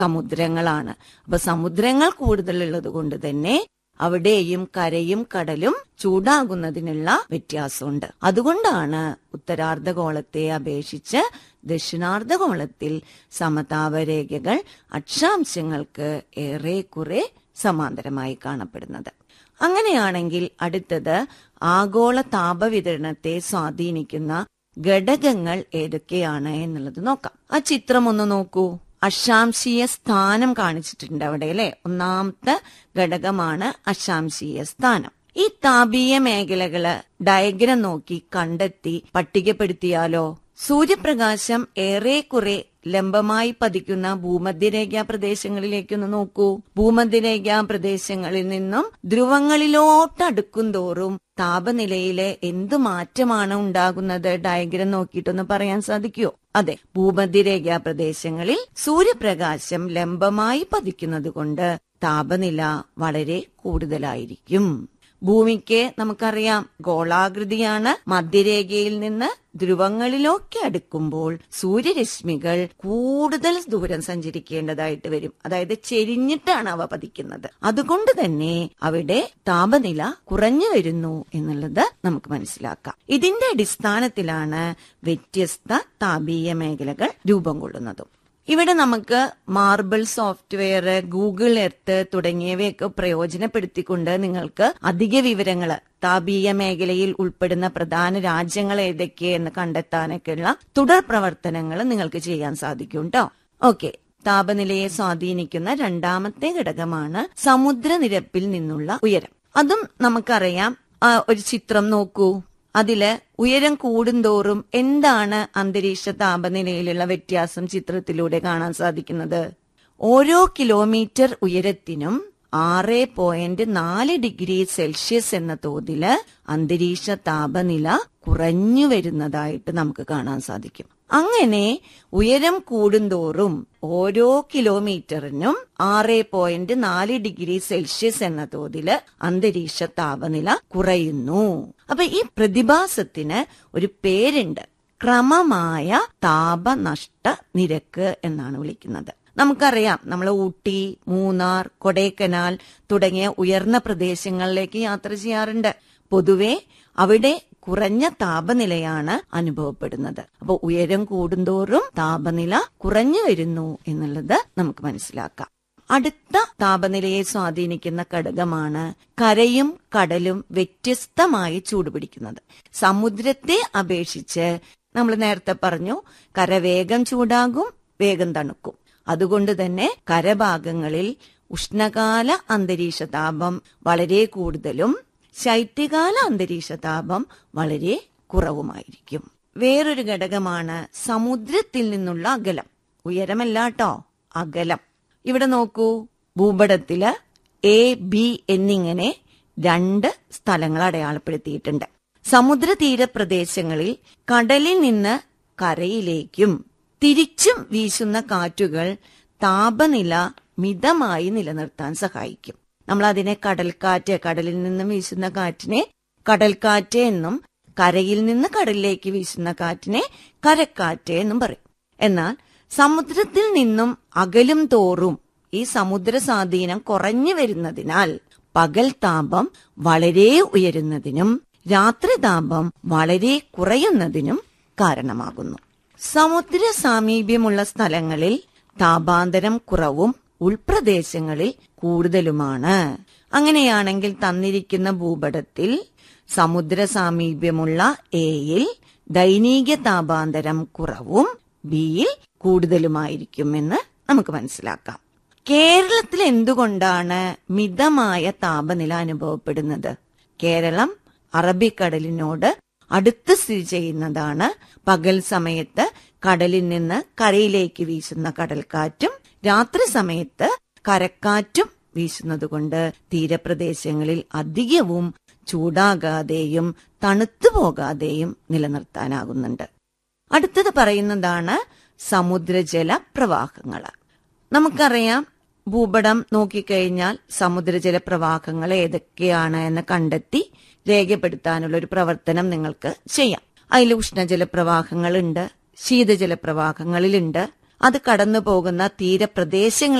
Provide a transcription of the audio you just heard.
സമുദ്രങ്ങളാണ് അപ്പൊ സമുദ്രങ്ങൾ കൂടുതലുള്ളത് കൊണ്ട് തന്നെ അവിടെയും കരയും കടലും ചൂടാകുന്നതിനുള്ള വ്യത്യാസമുണ്ട് അതുകൊണ്ടാണ് ഉത്തരാർദ്ധഗോളത്തെ അപേക്ഷിച്ച് ദക്ഷിണാർദ്ധഗോളത്തിൽ സമതാപരേഖകൾ അക്ഷാംശങ്ങൾക്ക് ഏറെക്കുറെ സമാന്തരമായി കാണപ്പെടുന്നത് അങ്ങനെയാണെങ്കിൽ അടുത്തത് ആഗോള താപവിതരണത്തെ സ്വാധീനിക്കുന്ന ഘടകങ്ങൾ ഏതൊക്കെയാണ് എന്നുള്ളത് നോക്കാം ആ ചിത്രം ഒന്ന് നോക്കൂ അശാംശീയ സ്ഥാനം കാണിച്ചിട്ടുണ്ട് അവിടെ അല്ലെ ഒന്നാമത്തെ ഘടകമാണ് അശാംശീയ സ്ഥാനം ഈ താപീയ മേഖലകള് ഡയഗ്രം നോക്കി കണ്ടെത്തി പട്ടികപ്പെടുത്തിയാലോ സൂര്യപ്രകാശം ഏറെക്കുറെ ലംബമായി പതിക്കുന്ന ഭൂമധ്യരേഖാ പ്രദേശങ്ങളിലേക്കൊന്ന് നോക്കൂ ഭൂമധ്യരേഖാ പ്രദേശങ്ങളിൽ നിന്നും ധ്രുവങ്ങളിലോട്ട് അടുക്കും തോറും താപനിലയിലെ എന്തു മാറ്റമാണ് ഉണ്ടാകുന്നത് ഡയഗ്രം നോക്കിയിട്ടൊന്ന് പറയാൻ സാധിക്കുമോ അതെ ഭൂമധ്യരേഖാ പ്രദേശങ്ങളിൽ സൂര്യപ്രകാശം ലംബമായി പതിക്കുന്നത് കൊണ്ട് താപനില വളരെ കൂടുതലായിരിക്കും ഭൂമിക്ക് നമുക്കറിയാം ഗോളാകൃതിയാണ് മധ്യരേഖയിൽ നിന്ന് ധ്രുവങ്ങളിലൊക്കെ അടുക്കുമ്പോൾ സൂര്യരശ്മികൾ കൂടുതൽ ദൂരം സഞ്ചരിക്കേണ്ടതായിട്ട് വരും അതായത് ചെരിഞ്ഞിട്ടാണ് അവ പതിക്കുന്നത് അതുകൊണ്ട് തന്നെ അവിടെ താപനില കുറഞ്ഞു വരുന്നു എന്നുള്ളത് നമുക്ക് മനസ്സിലാക്കാം ഇതിന്റെ അടിസ്ഥാനത്തിലാണ് വ്യത്യസ്ത താപീയ മേഖലകൾ രൂപം കൊള്ളുന്നതും ഇവിടെ നമുക്ക് മാർബിൾ സോഫ്റ്റ്വെയർ ഗൂഗിൾ എർത്ത് തുടങ്ങിയവയൊക്കെ പ്രയോജനപ്പെടുത്തിക്കൊണ്ട് നിങ്ങൾക്ക് അധിക വിവരങ്ങൾ താപീയ മേഖലയിൽ ഉൾപ്പെടുന്ന പ്രധാന രാജ്യങ്ങൾ ഏതൊക്കെയെന്ന് കണ്ടെത്താനൊക്കെയുള്ള തുടർ പ്രവർത്തനങ്ങൾ നിങ്ങൾക്ക് ചെയ്യാൻ സാധിക്കും കേട്ടോ ഓക്കെ താപനിലയെ സ്വാധീനിക്കുന്ന രണ്ടാമത്തെ ഘടകമാണ് സമുദ്രനിരപ്പിൽ നിന്നുള്ള ഉയരം അതും നമുക്കറിയാം ആ, ഒരു ചിത്രം നോക്കൂ അതില് ഉയരം കൂടുന്തോറും എന്താണ് അന്തരീക്ഷ താപനിലയിലുള്ള വ്യത്യാസം ചിത്രത്തിലൂടെ കാണാൻ സാധിക്കുന്നത് ഓരോ കിലോമീറ്റർ ഉയരത്തിനും ആറ് പോയിന്റ് നാല് ഡിഗ്രി സെൽഷ്യസ് എന്ന തോതില് അന്തരീക്ഷ താപനില കുറഞ്ഞു വരുന്നതായിട്ട് നമുക്ക് കാണാൻ സാധിക്കും അങ്ങനെ ഉയരം കൂടുന്തോറും ഓരോ കിലോമീറ്ററിനും ആറ് പോയിന്റ് നാല് ഡിഗ്രി സെൽഷ്യസ് എന്ന തോതില് അന്തരീക്ഷ താപനില കുറയുന്നു അപ്പൊ ഈ പ്രതിഭാസത്തിന് ഒരു പേരുണ്ട് ക്രമമായ താപനഷ്ട നിരക്ക് എന്നാണ് വിളിക്കുന്നത് നമുക്കറിയാം നമ്മൾ ഊട്ടി മൂന്നാർ കൊടൈക്കനാൽ തുടങ്ങിയ ഉയർന്ന പ്രദേശങ്ങളിലേക്ക് യാത്ര ചെയ്യാറുണ്ട് പൊതുവെ അവിടെ കുറഞ്ഞ താപനിലയാണ് അനുഭവപ്പെടുന്നത് അപ്പോൾ ഉയരം കൂടുന്തോറും താപനില കുറഞ്ഞു വരുന്നു എന്നുള്ളത് നമുക്ക് മനസ്സിലാക്കാം അടുത്ത താപനിലയെ സ്വാധീനിക്കുന്ന ഘടകമാണ് കരയും കടലും വ്യത്യസ്തമായി ചൂടുപിടിക്കുന്നത് സമുദ്രത്തെ അപേക്ഷിച്ച് നമ്മൾ നേരത്തെ പറഞ്ഞു കര വേഗം ചൂടാകും വേഗം തണുക്കും അതുകൊണ്ട് തന്നെ കരഭാഗങ്ങളിൽ ഉഷ്ണകാല അന്തരീക്ഷ താപം വളരെ കൂടുതലും ശൈത്യകാല അന്തരീക്ഷ താപം വളരെ കുറവുമായിരിക്കും വേറൊരു ഘടകമാണ് സമുദ്രത്തിൽ നിന്നുള്ള അകലം ഉയരമല്ലാട്ടോ അകലം ഇവിടെ നോക്കൂ ഭൂപടത്തില് എ ബി എന്നിങ്ങനെ രണ്ട് സ്ഥലങ്ങൾ അടയാളപ്പെടുത്തിയിട്ടുണ്ട് സമുദ്രതീര പ്രദേശങ്ങളിൽ കടലിൽ നിന്ന് കരയിലേക്കും തിരിച്ചും വീശുന്ന കാറ്റുകൾ താപനില മിതമായി നിലനിർത്താൻ സഹായിക്കും നമ്മൾ അതിനെ കടൽക്കാറ്റ് കടലിൽ നിന്നും വീശുന്ന കാറ്റിനെ കടൽക്കാറ്റ് എന്നും കരയിൽ നിന്ന് കടലിലേക്ക് വീശുന്ന കാറ്റിനെ കരക്കാറ്റ് എന്നും പറയും എന്നാൽ സമുദ്രത്തിൽ നിന്നും അകലും തോറും ഈ സമുദ്ര സ്വാധീനം കുറഞ്ഞു വരുന്നതിനാൽ പകൽ താപം വളരെ ഉയരുന്നതിനും രാത്രി താപം വളരെ കുറയുന്നതിനും കാരണമാകുന്നു സമുദ്ര സാമീപ്യമുള്ള സ്ഥലങ്ങളിൽ താപാന്തരം കുറവും ഉൾപ്രദേശങ്ങളിൽ കൂടുതലുമാണ് അങ്ങനെയാണെങ്കിൽ തന്നിരിക്കുന്ന ഭൂപടത്തിൽ സമുദ്ര സാമീപ്യമുള്ള എയിൽ ദൈനിക താപാന്തരം കുറവും ബിയിൽ കൂടുതലുമായിരിക്കുമെന്ന് നമുക്ക് മനസ്സിലാക്കാം കേരളത്തിൽ എന്തുകൊണ്ടാണ് മിതമായ താപനില അനുഭവപ്പെടുന്നത് കേരളം അറബിക്കടലിനോട് അടുത്ത് സ്ഥിതി ചെയ്യുന്നതാണ് പകൽ സമയത്ത് കടലിൽ നിന്ന് കരയിലേക്ക് വീശുന്ന കടൽക്കാറ്റും രാത്രി സമയത്ത് കരക്കാറ്റും വീശുന്നതുകൊണ്ട് തീരപ്രദേശങ്ങളിൽ അധികവും ചൂടാകാതെയും തണുത്തു പോകാതെയും നിലനിർത്താനാകുന്നുണ്ട് അടുത്തത് പറയുന്നതാണ് സമുദ്രജല പ്രവാഹങ്ങൾ നമുക്കറിയാം ഭൂപടം നോക്കിക്കഴിഞ്ഞാൽ സമുദ്രജല പ്രവാഹങ്ങൾ ഏതൊക്കെയാണ് എന്ന് കണ്ടെത്തി രേഖപ്പെടുത്താനുള്ള ഒരു പ്രവർത്തനം നിങ്ങൾക്ക് ചെയ്യാം അതിൽ ഉഷ്ണജല പ്രവാഹങ്ങളുണ്ട് ശീതജല പ്രവാഹങ്ങളിലുണ്ട് അത് കടന്നു പോകുന്ന തീരപ്രദേശങ്ങളിൽ